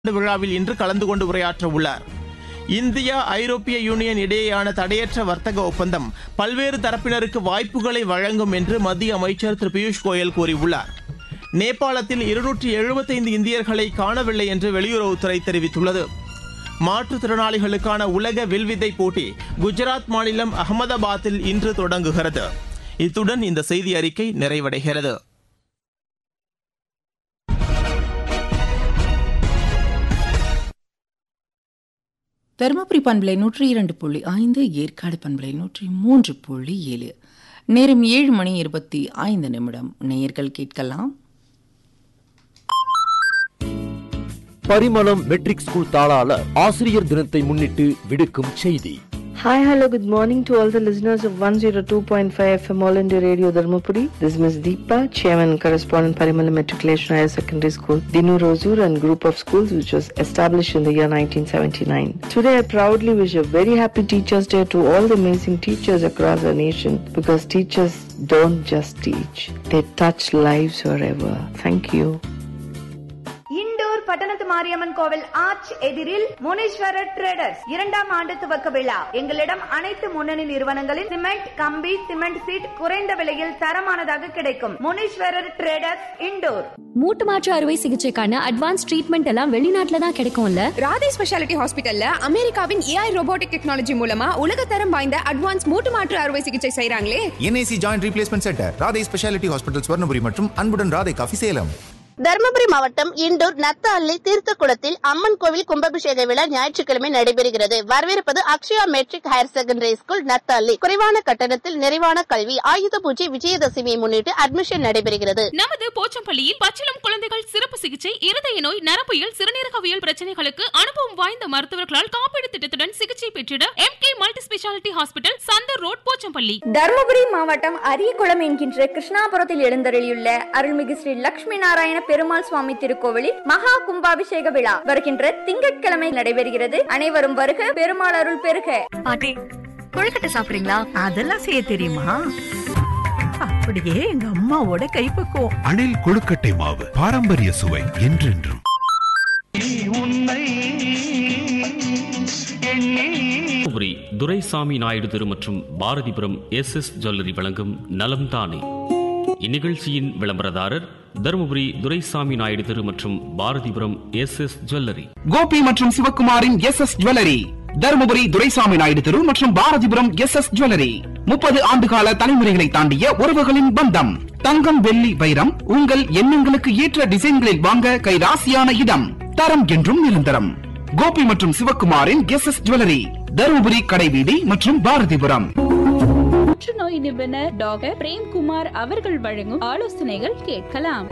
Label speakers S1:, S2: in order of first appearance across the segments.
S1: ஆண்டு விழாவில் இன்று கலந்து கொண்டு உரையாற்ற உள்ளார் இந்தியா ஐரோப்பிய யூனியன் இடையேயான தடையற்ற வர்த்தக ஒப்பந்தம் பல்வேறு தரப்பினருக்கு வாய்ப்புகளை வழங்கும் என்று மத்திய அமைச்சர் திரு பியூஷ் கோயல் கூறியுள்ளார் நேபாளத்தில் இருநூற்றி எழுபத்தைந்து இந்தியர்களை காணவில்லை என்று வெளியுறவுத்துறை தெரிவித்துள்ளது மாற்றுத்திறனாளிகளுக்கான உலக வில்வித்தை போட்டி குஜராத் மாநிலம் அகமதாபாத்தில் இன்று தொடங்குகிறது இத்துடன் இந்த செய்தி அறிக்கை நிறைவடைகிறது
S2: தருமபுரி பண்பலை நூற்றி இரண்டு புள்ளி ஐந்து ஏற்காடு பண்பலை நூற்றி மூன்று புள்ளி ஏழு நேரம் ஏழு மணி இருபத்தி ஐந்து நிமிடம் நேயர்கள் கேட்கலாம்
S3: பரிமளம் மெட்ரிக் ஸ்கூல் தாளாளர் ஆசிரியர் தினத்தை முன்னிட்டு விடுக்கும் செய்தி
S4: Hi, hello, good morning to all the listeners of 102.5 FM All India Radio Dharmapuri. This is Ms. Deepa, Chairman and Correspondent Parimalam Matriculation Higher Secondary School, Dinu Rozur and group of schools which was established in the year 1979. Today I proudly wish a very happy Teachers Day to all the amazing teachers across our nation because teachers don't just teach, they touch lives forever. Thank you.
S5: இண்டோர் பட்டணத்து மாரியம்மன் கோவில் arch எதிரில் Muneeswarar traders இரண்டாம் ஆண்டு துவக்க விழா எங்களிடம் அனைத்து முன்னணி நிறுவனங்களின் சிமெண்ட் கம்பி சிமெண்ட் சீட் குறைந்த விலையில் தரமானதாக கிடைக்கும் முனீஸ்வரர் ட்ரேடர்ஸ் இண்டோர்
S6: மூட்டு மாற்று அறுவை சிகிச்சைக்கான அட்வான்ஸ் ட்ரீட்மெண்ட் எல்லாம் வெளிநாட்டுல தான் கிடைக்கும்ல
S7: ராதே ஸ்பெஷாலிட்டி ஹாஸ்பிட்டல்ல அமெரிக்காவின் ஏஐ ரோபோட்டிக் டெக்னாலஜி மூலமா உலகத்தரம் வாய்ந்த அட்வான்ஸ் மூட்டு மாற்று அறுவை சிகிச்சை செய்றாங்களே
S8: NIC joint replacement centre Radhai speciality hospital Swarnapuri மற்றும் அன்புடன் ராதை காஃபி சேலம்
S9: தருமபுரி மாவட்டம் இண்டூர் நத்தஅள்ளி தீர்த்தக்குளத்தில் அம்மன் கோவில் கும்பாபிஷேக விழா ஞாயிற்றுக்கிழமை நடைபெறுகிறது வரவேற்பது Akshaya matric higher secondary school Nathahalli குறைவான கட்டணத்தில் நிறைவான கல்வி ஆயுத பூஜை விஜயதசமியை முன்னிட்டு அட்மிஷன் நடைபெறுகிறது
S10: நமது போச்சம்பள்ளியில் பச்சிளம் குழந்தைகள் சிறப்பு சிகிச்சை இருதய நோய் நரம்பியல் சிறுநீரகவியல் பிரச்சனைகளுக்கு அனுபவம் வாய்ந்த மருத்துவர்களால் காப்பீடு திட்டத்துடன் சிகிச்சை பெற்றிட M K multi speciality hospital Chandar road Pochampalli
S11: Dharmapuri மாவட்டம் அரியகுளம் என்கின்ற கிருஷ்ணாபுரத்தில் எழுந்தருளியுள்ள அருள்மிகு ஸ்ரீ லட்சுமி நாராயண பெருமாள் சுவாமி திருக்கோவிலில் மகா கும்பாபிஷேக விழா வருகின்ற திங்கட்கிழமை நடைபெறுகிறது அனைவரும் வருக பெருமாள் அருள் பெருக
S12: பாட்டி கொழுக்கட்டை சாப்பிடுறீங்களா அதெல்லாம் செய்ய தெரியுமா அப்படியே எங்க அம்மாவோட கைப்பக்குவம்
S13: அணில் கொழுக்கட்டை மாவு பாரம்பரிய சுவை என்றென்றும்
S14: தருமபுரி துரைசாமி நாயுடு திரு மற்றும் பாரதிபுரம் எஸ் எஸ் ஜுவல்லரி வழங்கும் நலம் தானே இந்நிகழ்ச்சியின் விளம்பரதாரர் தருமபுரி துரைசாமி நாயுடு திரு மற்றும் Bharathipuram S S jewellery
S15: Gopi மற்றும் சிவகுமாரின் S S jewellery Dharmapuri Duraisamy Naidu தெரு மற்றும் பாரதிபுரம் எஸ் எஸ் ஜுவல்லரி முப்பது ஆண்டுகால தலைமுறைகளை தாண்டிய உறவுகளின் பந்தம் தங்கம் வெள்ளி வைரம் உங்கள் எண்ணங்களுக்கு ஏற்ற டிசைன்களில் வாங்க கைராசியான இடம் தரம் என்றும் நிரந்தரம் கோபி மற்றும் சிவகுமாரின் எஸ் எஸ் ஜுவல்லரி தருமபுரி கடைவீதி மற்றும் பாரதிபுரம்
S16: புற்றுநோய் நிபுணர் டாக்டர் பிரேம்குமார் அவர்கள் வழங்கும் ஆலோசனைகள் கேட்கலாம்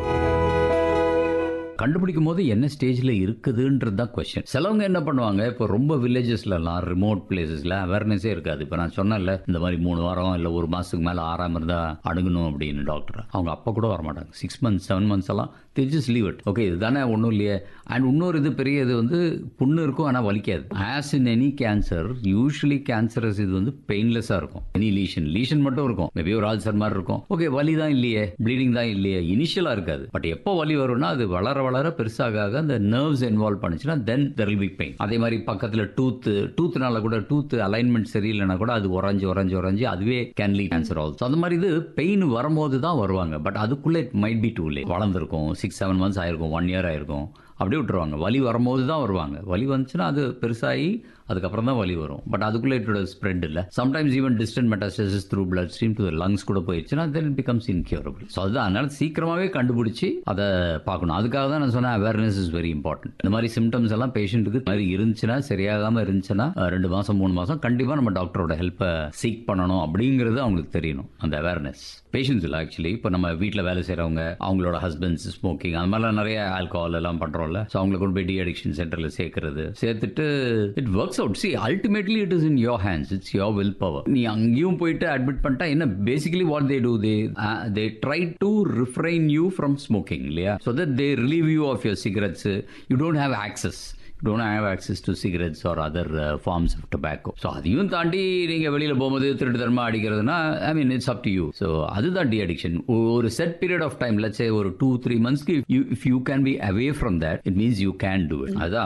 S17: கண்டுபிடிக்கும் போது என்ன ஸ்டேஜில் இருக்குதுன்றது தான் கொஸ்டின் சிலவங்க என்ன பண்ணுவாங்க இப்போ ரொம்ப வில்லேஜஸ்லலாம் ரிமோட் பிளேசஸில் அவேர்னஸே இருக்காது இப்போ நான் சொன்னேன்ல இந்த மாதிரி மூணு வாரம் இல்லை ஒரு மாதத்துக்கு மேலே ஆறாம இருந்தால் அணுகணும் அப்படின்னு டாக்டர் அவங்க அப்போ கூட வரமாட்டாங்க சிக்ஸ் மந்த்ஸ் செவன் மந்த்ஸ் எல்லாம் they just leave it okay இதுதானே ஒன்றும் இல்லையே அண்ட் இன்னொரு இது பெரிய இது வந்து புண்ணு இருக்கும் ஆனால் வலிக்காது as in any cancer usually cancerous இது வந்து பெயின்லெஸ்ஸாக இருக்கும் எனி லீஷன் லீஷன் மட்டும் இருக்கும் மேபி ஒரு ஆல்சர் மாதிரி இருக்கும் ஓகே வலி தான் இல்லையே ப்ளீடிங் தான் இல்லையே இனிஷியலாக இருக்காது பட் எப்போ வலி வரும்னா அது வளர வளர பெருசாக ஆக அந்த நர்வ்ஸ் இன்வால்வ் பண்ணுச்சுன்னா then there will be pain அதே மாதிரி பக்கத்தில் டூத்து டூத்னால கூட டூத் அலைன்மெண்ட் சரியில்லைனா கூட அது உறைஞ்சு உறைஞ்சு உறைஞ்சு அதுவே கேன் லீட் கேன்சர் ஆல்சோ அந்த மாதிரி இது பெயின் வரும்போது தான் வருவாங்க பட் அதுக்குள்ளே it might be too late வளர்ந்துருக்கும் சிக்ஸ் செவன் மந்த்ஸ் ஆயிருக்கும் ஒன் இயர் ஆயிருக்கும் அப்படியே விட்டுருவாங்க வலி வரும்போது தான் வருவாங்க வலி வந்துச்சுன்னா அது பெருசாகி அதுக்கப்புறம் தான் வலி வரும் பட் அதுக்குள்ளே இட்டோட ஸ்ப்ரெட் இல்லை sometimes even distant metastasis through blood stream to lungs கூட போயிடுச்சுன்னா then it becomes incurable so அதுதான் அதனால சீக்கிரமாகவே கண்டுபிடிச்சி அதை பார்க்கணும் அதுக்காக தான் நான் சொன்னேன் அவேர்னஸ் இஸ் வெரி இம்பார்ட்டன்ட் இந்த மாதிரி சிம்டம்ஸ் எல்லாம் பேஷண்ட்டுக்கு மாதிரி இருந்துச்சுன்னா சரியாகாம இருந்துச்சுன்னா அஹ், ரெண்டு மாசம் மூணு மாசம் கண்டிப்பாக நம்ம டாக்டரோட ஹெல்ப்பை சீக் பண்ணணும் அப்படிங்கிறது அவங்களுக்கு தெரியணும் அந்த அவேர்னஸ் பேஷண்ட்ஸ் இல்லை ஆக்சுவலி இப்போ நம்ம வீட்டில் வேலை செய்கிறவங்க அவங்களோட ஹஸ்பண்ட்ஸ் ஸ்மோக்கிங் அந்த மாதிரிலாம் நிறைய ஆல்கஹால் எல்லாம் பண்ணுறோம்ல ஸோ அவங்களை கொண்டு போய் டி அடிக்ஷன் சென்டரில் சேர்க்கறது சேர்த்துட்டு it works out see ultimately it is in your hands it's your will power நீ அங்கேயும் போயிட்டு அட்மிட் பண்ணிட்டா என்ன basically what they do they they try to refrain you from smoking இல்லையா so that they relieve you of your cigarettes you don't have access don't have access to cigarettes or other uh, forms of tobacco. So அதையும் தாண்டி நீங்கள் வெளியில் போகும்போது திருட்டுத்தனமாக அடிக்கிறதுனா I mean it's up to you so அதுதான் de addiction ஒரு set period of time let's say ஒரு டூ த்ரீ மந்த்ஸ்க்கு you if you can be away from that it means you can do it அதுதான்